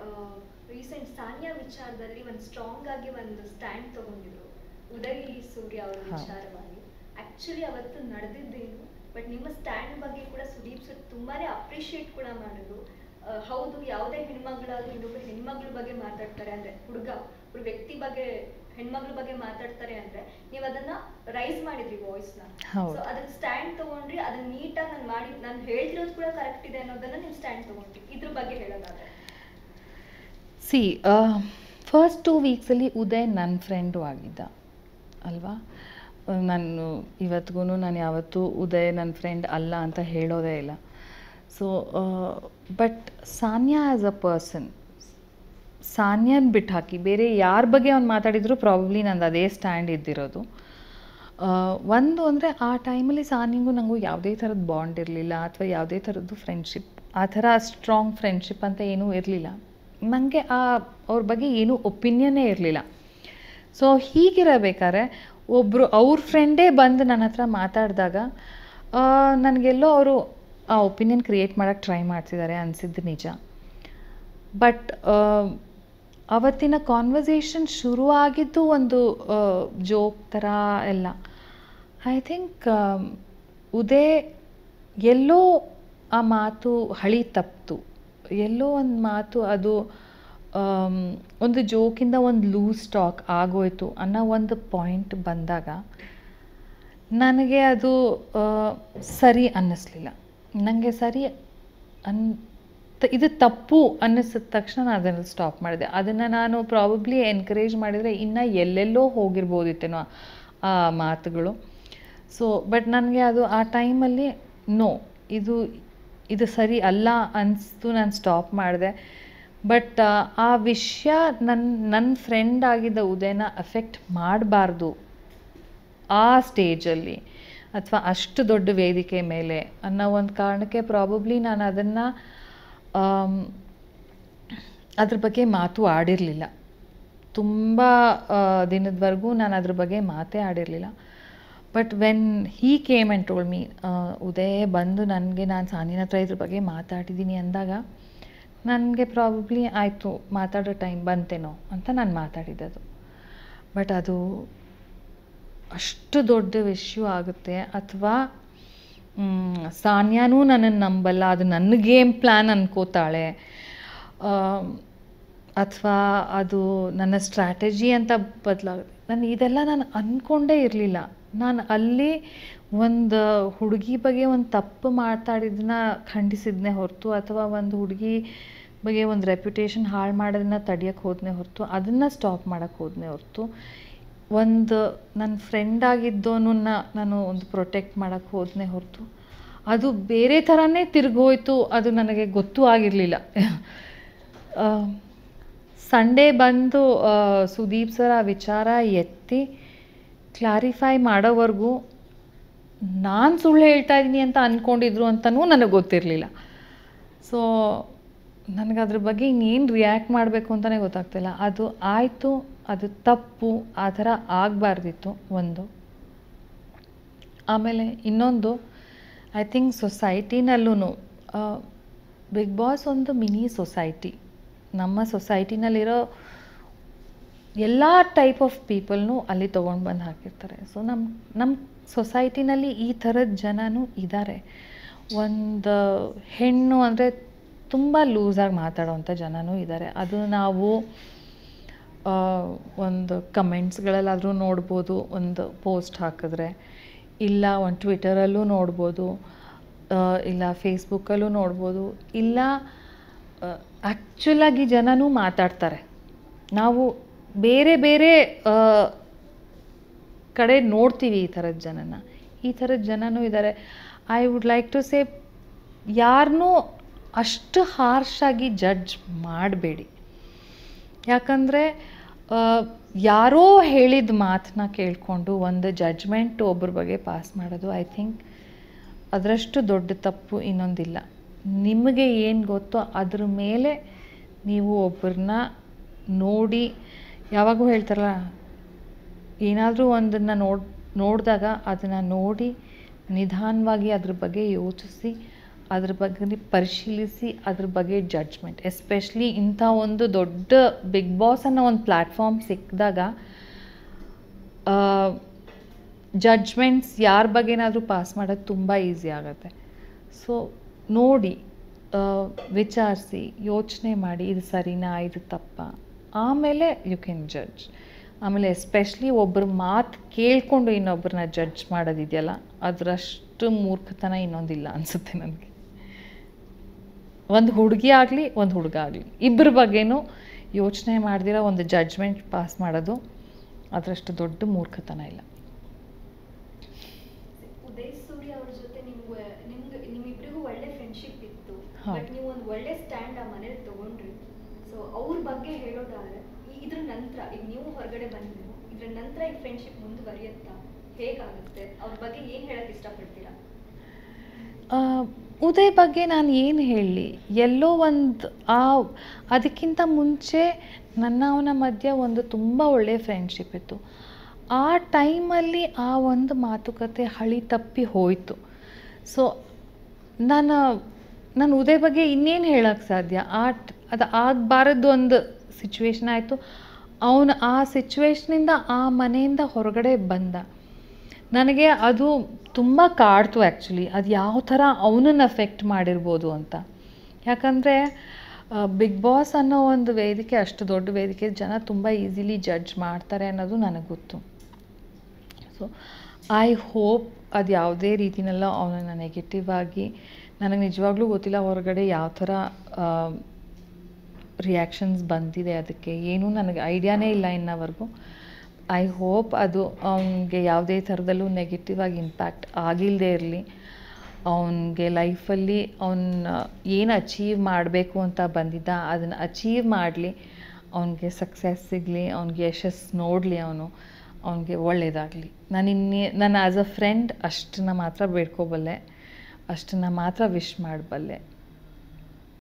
Recent Sania ವಿಚಾರದಲ್ಲಿ ಒಂದು strong ಆಗಿ ಒಂದು ಸ್ಟ್ಯಾಂಡ್ ತಗೊಂಡಿದ್ರು ಉದಯ್ ಸೂರ್ಯ ಅವರ ಹಾ. ವಿಚಾರವಾಗಿ ಆಕ್ಚುಲಿ ಅವತ್ತು ನಡೆದಿದ್ದೇನು ಬಟ್ ನಿಮ್ಮ ಸ್ಟ್ಯಾಂಡ್ ಬಗ್ಗೆ ಕೂಡ ಸುದೀಪ್ ಸರ್ ತುಂಬಾನೇ ಅಪ್ರಿಶಿಯೇಟ್ ಕೂಡ ಮಾಡಿದ್ರು ಆ, ಹೌದು ಯಾವುದೇ ಹೆಣ್ಮಗಳಾದ್ರೂ ಇನ್ನೊಬ್ಬ ಹೆಣ್ಮಗಳ ಬಗ್ಗೆ ಮಾತಾಡ್ತಾರೆ ಅಂದ್ರೆ ಹುಡುಗ ಒಬ್ಬ ವ್ಯಕ್ತಿ ಬಗ್ಗೆ ಹೆಣ್ಮಗಳ ಬಗ್ಗೆ ಮಾತಾಡ್ತಾರೆ ಅಂದ್ರೆ ನೀವು ಅದನ್ನ ರೈಸ್ ಮಾಡಿದ್ರಿ ವಾಯ್ಸ್ ನ ಹೌದು. ಸೊ ಅದನ್ನ ಸ್ಟ್ಯಾಂಡ್ ತಗೊಂಡ್ರಿ ಅದನ್ನ ನೀಟಾಗಿ ನಾನು ಮಾಡಿ ನಾನು ಹೇಳ್ತಿರೋದು ಕೂಡ ಕರೆಕ್ಟ್ ಇದೆ ಅನ್ನೋದನ್ನ ನೀವು ಸ್ಟ್ಯಾಂಡ್ ತಗೊಂಡ್ರಿ ಇದ್ರ ಬಗ್ಗೆ ಹೇಳೋದಾದ್ರೆ ಸಿ ಫಸ್ಟ್ ಟೂ ವೀಕ್ಸಲ್ಲಿ ಉದಯ್ ನನ್ನ ಫ್ರೆಂಡು ಆಗಿದ್ದ ಅಲ್ವಾ ಆ, ನಾನು ಇವತ್ತಿಗೂ ನಾನು ಯಾವತ್ತೂ ಉದಯ್ ನನ್ನ ಫ್ರೆಂಡ್ ಅಲ್ಲ ಅಂತ ಹೇಳೋದೇ ಇಲ್ಲ so but Sanya as a person ಸಾನ್ಯಾನ್ ಬಿಟ್ಟು ಹಾಕಿ ಬೇರೆ ಯಾರ ಬಗ್ಗೆ ಅವ್ನು ಮಾತಾಡಿದ್ರು ಪ್ರಾಬಬ್ಲಿ ನಂದು ಅದೇ ಸ್ಟ್ಯಾಂಡ್ ಇದ್ದಿರೋದು ಆ, ಒಂದು ಅಂದರೆ ಆ ಟೈಮಲ್ಲಿ ಸಾನಿಗೂ ನನಗೂ ಯಾವುದೇ ಥರದ ಬಾಂಡ್ ಇರಲಿಲ್ಲ ಅಥವಾ ಯಾವುದೇ ಥರದ್ದು ಫ್ರೆಂಡ್ಶಿಪ್ ಆ ಥರ ಸ್ಟ್ರಾಂಗ್ ಫ್ರೆಂಡ್ಶಿಪ್ ಅಂತ ಏನೂ ಇರಲಿಲ್ಲ ನನಗೆ ಆ ಅವ್ರ ಬಗ್ಗೆ ಏನೂ ಒಪಿನಿಯನ್ನೇ ಇರಲಿಲ್ಲ ಸೊ ಹೀಗಿರಬೇಕಾದ್ರೆ ಒಬ್ಬರು ಅವ್ರ ಫ್ರೆಂಡೇ ಬಂದು ನನ್ನ ಹತ್ರ ಮಾತಾಡಿದಾಗ ನನಗೆಲ್ಲೋ ಅವರು ಆ ಒಪಿನಿಯನ್ ಕ್ರಿಯೇಟ್ ಮಾಡೋಕ್ಕೆ ಟ್ರೈ ಮಾಡ್ತಿದ್ದಾರೆ ಅನಿಸಿದ್ದು ನಿಜ ಬಟ್ ಅವತ್ತಿನ ಕಾನ್ವರ್ಸೇಷನ್ ಶುರುವಾಗಿದ್ದು ಒಂದು ಜೋಕ್ ಥರ ಎಲ್ಲ ಐ ಥಿಂಕ್ ಉದಯ್ ಎಲ್ಲೋ ಆ ಮಾತು ಹಳಿ ತಪ್ಪಿತು ಎಲ್ಲೋ ಒಂದು ಮಾತು ಅದು ಆಮ್, ಒಂದು ಜೋಕಿಂದ ಒಂದು ಲೂಸ್ ಟಾಕ್ ಆಗೋಯ್ತು ಅನ್ನೋ ಒಂದು ಪಾಯಿಂಟ್ ಬಂದಾಗ ನನಗೆ ಅದು ಆ, ಸರಿ ಅನ್ನಿಸ್ಲಿಲ್ಲ ನನಗೆ ಸರಿ ಅನ್ ತ- ಇದು ತಪ್ಪು ಅನ್ನಿಸಿದ ತಕ್ಷಣ ನಾನು ಅದನ್ನು ಸ್ಟಾಪ್ ಮಾಡಿದೆ ಅದನ್ನು ನಾನು ಪ್ರಾಬಬ್ಲಿ ಎನ್ಕರೇಜ್ ಮಾಡಿದರೆ ಇನ್ನೂ ಎಲ್ಲೆಲ್ಲೋ ಹೋಗಿರ್ಬೋದಿತ್ತೇನೋ ಆ ಮಾತುಗಳು ಸೊ ಬಟ್ ನನಗೆ ಅದು ಆ ಟೈಮಲ್ಲಿ ನೋ ಇದು ಇದು ಸರಿ ಅಲ್ಲ ಅನಿಸ್ತು ನಾನು ಸ್ಟಾಪ್ ಮಾಡಿದೆ ಬಟ್ ಆ ವಿಷಯ ನನ್ನ ನನ್ನ ಫ್ರೆಂಡ್ ಆಗಿದ್ದ ಉದಯನ ಅಫೆಕ್ಟ್ ಮಾಡಬಾರ್ದು ಆ ಸ್ಟೇಜಲ್ಲಿ ಅಥವಾ ಅಷ್ಟು ದೊಡ್ಡ ವೇದಿಕೆ ಮೇಲೆ ಅನ್ನೋ ಒಂದು ಕಾರಣಕ್ಕೆ ಪ್ರಾಬಬ್ಲಿ ನಾನು ಅದನ್ನು ಅದ್ರ ಬಗ್ಗೆ ಮಾತು ಆಡಿರಲಿಲ್ಲ ತುಂಬ ದಿನದವರೆಗೂ ನಾನು ಅದ್ರ ಬಗ್ಗೆ ಮಾತೇ ಆಡಿರಲಿಲ್ಲ but when he came and told me Uday ಬಂದು ನನಗೆ ನಾನು ಸಾನಿನ ಹತ್ರ ಇದ್ರ ಬಗ್ಗೆ ಮಾತಾಡಿದ್ದೀನಿ ಅಂದಾಗ ನನಗೆ ಪ್ರಾಬಬ್ಲಿ ಆಯಿತು ಮಾತಾಡೋ ಟೈಮ್ ಬಂತೇನೋ ಅಂತ ನಾನು ಮಾತಾಡಿದ್ದದು ಬಟ್ ಅದು ಅಷ್ಟು ದೊಡ್ಡ ವಿಷಯ ಆಗುತ್ತೆ ಅಥವಾ ಸಾನ್ಯಾನೂ ನನ್ನನ್ನು ನಂಬಲ್ಲ ಅದು ನನ್ನ ಗೇಮ್ ಪ್ಲ್ಯಾನ್ ಅನ್ಕೋತಾಳೆ ಅಥವಾ ಅದು ನನ್ನ ಸ್ಟ್ರಾಟಜಿ ಅಂತ ಬದಲಾಗುತ್ತೆ ನಾನು ಇದೆಲ್ಲ ನಾನು ಅಂದ್ಕೊಂಡೇ ಇರಲಿಲ್ಲ ನಾನು ಅಲ್ಲಿ ಒಂದು ಹುಡುಗಿ ಬಗ್ಗೆ ಒಂದು ತಪ್ಪು ಮಾತಾಡಿದ್ದನ್ನ ಖಂಡಿಸಿದ್ನೇ ಹೊರತು ಅಥವಾ ಒಂದು ಹುಡುಗಿ ಬಗ್ಗೆ ಒಂದು ರೆಪ್ಯುಟೇಷನ್ ಹಾಳು ಮಾಡೋದನ್ನ ತಡಿಯೋಕ್ಕೆ ಹೋದನೇ ಹೊರತು ಅದನ್ನು ಸ್ಟಾಪ್ ಮಾಡೋಕ್ಕೆ ಹೋದನೇ ಹೊರತು ಒಂದು ನನ್ನ ಫ್ರೆಂಡ್ ಆಗಿದ್ದೋನನ್ನ ನಾನು ಒಂದು ಪ್ರೊಟೆಕ್ಟ್ ಮಾಡೋಕ್ಕೆ ಹೋದನೇ ಹೊರತು ಅದು ಬೇರೆ ಥರನೇ ತಿರುಗೋಯ್ತು ಅದು ನನಗೆ ಗೊತ್ತೂ ಆಗಿರಲಿಲ್ಲ ಸಂಡೇ ಬಂದು ಆ, ಸುದೀಪ್ ಸರ್ ಆ ವಿಚಾರ ಎತ್ತಿ ಕ್ಲಾರಿಫೈ ಮಾಡೋವರೆಗೂ ನಾನು ಸುಳ್ಳು ಹೇಳ್ತಾ ಇದ್ದೀನಿ ಅಂತ ಅಂದ್ಕೊಂಡಿದ್ರು ಅಂತಲೂ ನನಗೆ ಗೊತ್ತಿರಲಿಲ್ಲ ಸೊ ನನಗೆ ಅದ್ರ ಬಗ್ಗೆ ಇನ್ನೇನು ರಿಯಾಕ್ಟ್ ಮಾಡಬೇಕು ಅಂತಲೇ ಗೊತ್ತಾಗ್ತಿಲ್ಲ ಅದು ಆಯಿತು ಅದು ತಪ್ಪು ಆ ಥರ ಆಗಬಾರ್ದಿತ್ತು ಒಂದು ಆಮೇಲೆ ಇನ್ನೊಂದು ಐ ಥಿಂಕ್ ಸೊಸೈಟಿನಲ್ಲೂ ಬಿಗ್ ಬಾಸ್ ಒಂದು ಮಿನಿ ಸೊಸೈಟಿ ನಮ್ಮ ಸೊಸೈಟಿನಲ್ಲಿರೋ ಎಲ್ಲ ಟೈಪ್ ಆಫ್ ಪೀಪಲ್ನೂ ಅಲ್ಲಿ ತೊಗೊಂಡು ಬಂದು ಹಾಕಿರ್ತಾರೆ ಸೊ ನಮ್ಮ ನಮ್ಮ ಸೊಸೈಟಿನಲ್ಲಿ ಈ ಥರದ ಜನನೂ ಇದ್ದಾರೆ ಒಂದು ಹೆಣ್ಣು ಅಂದರೆ ತುಂಬ ಲೂಸಾಗಿ ಮಾತಾಡೋವಂಥ ಜನನೂ ಇದ್ದಾರೆ ಅದು ನಾವು ಆ, ಒಂದು ಕಮೆಂಟ್ಸ್ಗಳಲ್ಲಾದರೂ ನೋಡ್ಬೋದು ಒಂದು ಪೋಸ್ಟ್ ಹಾಕಿದ್ರೆ ಇಲ್ಲ ಒಂದು ಟ್ವಿಟರಲ್ಲೂ ನೋಡ್ಬೋದು ಆ, ಇಲ್ಲ ಫೇಸ್ಬುಕ್ಕಲ್ಲೂ ನೋಡ್ಬೋದು ಇಲ್ಲ ಆ್ಯಕ್ಚುಲಾಗಿ ಜನನೂ ಮಾತಾಡ್ತಾರೆ ನಾವು ಬೇರೆ ಬೇರೆ ಆ, ಕಡೆ ನೋಡ್ತೀವಿ ಈ ಥರದ ಜನನ ಈ ಥರದ ಜನನೂ ಇದ್ದಾರೆ I would like to say ಯಾರನ್ನೂ ಅಷ್ಟು ಹಾರ್ಷಾಗಿ ಜಡ್ಜ್ ಮಾಡಬೇಡಿ ಯಾಕಂದರೆ ಯಾರೋ ಹೇಳಿದ ಮಾತನ್ನ ಕೇಳಿಕೊಂಡು ಒಂದು ಜಡ್ಜ್ಮೆಂಟ್ ಒಬ್ಬರ ಬಗ್ಗೆ ಪಾಸ್ ಮಾಡೋದು ಐ ಥಿಂಕ್ ಅದರಷ್ಟು ದೊಡ್ಡ ತಪ್ಪು ಇನ್ನೊಂದಿಲ್ಲ ನಿಮಗೆ ಏನು ಗೊತ್ತೋ ಅದ್ರ ಮೇಲೆ ನೀವು ಒಬ್ಬರನ್ನ ನೋಡಿ ಯಾವಾಗೂ ಹೇಳ್ತಾರಲ್ಲ ಏನಾದರೂ ಒಂದನ್ನು ನೋಡ್ ನೋಡಿದಾಗ ಅದನ್ನು ನೋಡಿ ನಿಧಾನವಾಗಿ ಅದ್ರ ಬಗ್ಗೆ ಯೋಚಿಸಿ ಅದ್ರ ಬಗ್ಗೆ ಪರಿಶೀಲಿಸಿ ಅದ್ರ ಬಗ್ಗೆ ಜಡ್ಜ್ಮೆಂಟ್ ಎಸ್ಪೆಷಲಿ ಇಂಥ ಒಂದು ದೊಡ್ಡ ಬಿಗ್ ಬಾಸ್ ಅನ್ನೋ ಒಂದು ಪ್ಲ್ಯಾಟ್ಫಾರ್ಮ್ ಸಿಕ್ಕಿದಾಗ ಜಡ್ಜ್ಮೆಂಟ್ಸ್ ಯಾರ ಬಗ್ಗೆನಾದರೂ ಪಾಸ್ ಮಾಡೋದು ತುಂಬ ಈಸಿ ಆಗುತ್ತೆ ಸೊ ನೋಡಿ ವಿಚಾರಿಸಿ ಯೋಚನೆ ಮಾಡಿ ಇದು ಸರಿನಾ ಇದು ತಪ್ಪ ಆಮೇಲೆ ಯು ಕ್ಯಾನ್ ಜಡ್ಜ್ ಆಮೇಲೆ ಎಸ್ಪೆಷಲಿ ಒಬ್ಬರ ಮಾತು ಕೇಳಿಕೊಂಡು ಇನ್ನೊಬ್ಬರನ್ನ ಜಡ್ಜ್ ಮಾಡೋದಿದೆಯಲ್ಲ ಅದರಷ್ಟು ಮೂರ್ಖತನ ಇನ್ನೊಂದಿಲ್ಲ ಅನಿಸುತ್ತೆ ನನಗೆ ಒಂದು ಹುಡುಗಿ ಆಗಲಿ ಒಂದು ಹುಡುಗ ಆಗಲಿ ಇಬ್ಬರ ಬಗ್ಗೆನೂ ಯೋಚನೆ ಮಾಡ್ದಿರ ಒಂದು ಜಡ್ಜ್ಮೆಂಟ್ ಪಾಸ್ ಮಾಡೋದು ಅದರಷ್ಟು ದೊಡ್ಡ ಮೂರ್ಖತನ ಇಲ್ಲ ಉದಯ್ ಸೂರ್ಯ ಅವ್ರ ಜೊತೆ ನಿಮ್ಗೆ ನಿಮ್ಗೆ ನಿಮ್ಮಿಬ್ರಿಗೂ ಒಳ್ಳೆ ಫ್ರೆಂಡ್ಶಿಪ್ ಇತ್ತು ಹೌದು. ಬಟ್ ನೀವು ಒಂದು ಒಳ್ಳೆ ಸ್ಟ್ಯಾಂಡ್ ಆ ಮನೇಲಿ ತಗೊಂಡ್ರಿ ಸೊ ಅವ್ರ ಬಗ್ಗೆ ಹೇಳೋದಾದ್ರೆ ಈ- ಇದ್ರ ನಂತರ ಈಗ ನೀವು ಹೊರಗಡೆ ಬಂದಿದ್ದೀರಿ ಇದ್ರ ನಂತರ ಈ ಫ್ರೆಂಡ್ಶಿಪ್ ಮುಂದುವರಿಯುತ್ತಾ ಹೇಗಾಗುತ್ತೆ ಅವ್ರ ಬಗ್ಗೆ ಏನು ಹೇಳಕ್ ಇಷ್ಟಪಡ್ತೀರಾ ಆ, ಉದಯ್ ಬಗ್ಗೆ ನಾನು ಏನು ಹೇಳಲಿ ಎಲ್ಲೋ ಒಂದು ಆ ಅದಕ್ಕಿಂತ ಮುಂಚೆ ನನ್ನ ಅವನ ಮಧ್ಯೆ ಒಂದು ತುಂಬ ಒಳ್ಳೆಯ ಫ್ರೆಂಡ್ಶಿಪ್ ಇತ್ತು ಆ ಟೈಮಲ್ಲಿ ಆ ಒಂದು ಮಾತುಕತೆ ಹಳಿ ತಪ್ಪಿ ಹೋಯಿತು ಸೊ ನಾನು ನಾನು ಉದಯ್ ಬಗ್ಗೆ ಇನ್ನೇನು ಹೇಳೋಕ್ಕೆ ಸಾಧ್ಯ ಆ ಟ್- ಅದು ಆಗಬಾರದ್ದು ಒಂದು ಸಿಚುವೇಶನ್ ಆಯಿತು ಅವನು ಆ ಸಿಚುವೇಶನಿಂದ ಆ ಮನೆಯಿಂದ ಹೊರಗಡೆ ಬಂದ ನನಗೆ ಅದು ತುಂಬ ಕಾಡ್ತು ಆ್ಯಕ್ಚುಲಿ ಅದು ಯಾವ ಥರ ಅವನನ್ನು ಅಫೆಕ್ಟ್ ಮಾಡಿರ್ಬೋದು ಅಂತ ಯಾಕಂದರೆ ಬಿಗ್ ಬಾಸ್ ಅನ್ನೋ ಒಂದು ವೇದಿಕೆ ಅಷ್ಟು ದೊಡ್ಡ ವೇದಿಕೆ ಜನ ತುಂಬ ಈಸಿಲಿ ಜಡ್ಜ್ ಮಾಡ್ತಾರೆ ಅನ್ನೋದು ನನಗೆ ಗೊತ್ತು ಸೊ ಐ ಹೋಪ್ ಅದು ಯಾವುದೇ ರೀತಿನೆಲ್ಲ ಅವನನ್ನು ನೆಗೆಟಿವ್ ಆಗಿ ನನಗೆ ನಿಜವಾಗ್ಲೂ ಗೊತ್ತಿಲ್ಲ ಹೊರಗಡೆ ಯಾವ ಥರ ರಿಯಾಕ್ಷನ್ಸ್ ಬಂದಿದೆ ಅದಕ್ಕೆ ಏನೂ ನನಗೆ ಐಡಿಯಾನೇ ಇಲ್ಲ ಇನ್ನವರೆಗೂ ಐ ಹೋಪ್ ಅದು ಅವನಿಗೆ ಯಾವುದೇ ಥರದಲ್ಲೂ ನೆಗೆಟಿವ್ ಆಗಿ ಇಂಪ್ಯಾಕ್ಟ್ ಆಗಿಲ್ಲದೆ ಇರಲಿ ಅವನಿಗೆ ಲೈಫಲ್ಲಿ ಅವನ್ನ ಏನು ಅಚೀವ್ ಮಾಡಬೇಕು ಅಂತ ಬಂದಿದ್ದ ಅದನ್ನು ಅಚೀವ್ ಮಾಡಲಿ ಅವನಿಗೆ ಸಕ್ಸಸ್ ಸಿಗಲಿ ಅವನಿಗೆ ಯಶಸ್ಸು ನೋಡಲಿ ಅವನು ಅವನಿಗೆ ಒಳ್ಳೆಯದಾಗಲಿ ನಾನು ಇನ್ನೇ ನಾನು ಆ್ಯಸ್ ಅ ಫ್ರೆಂಡ್ ಅಷ್ಟನ್ನ ಮಾತ್ರ ಬೇಡ್ಕೋಬಲ್ಲೆ ಅಷ್ಟನ್ನು ಮಾತ್ರ ವಿಶ್ ಮಾಡಬಲ್ಲೆ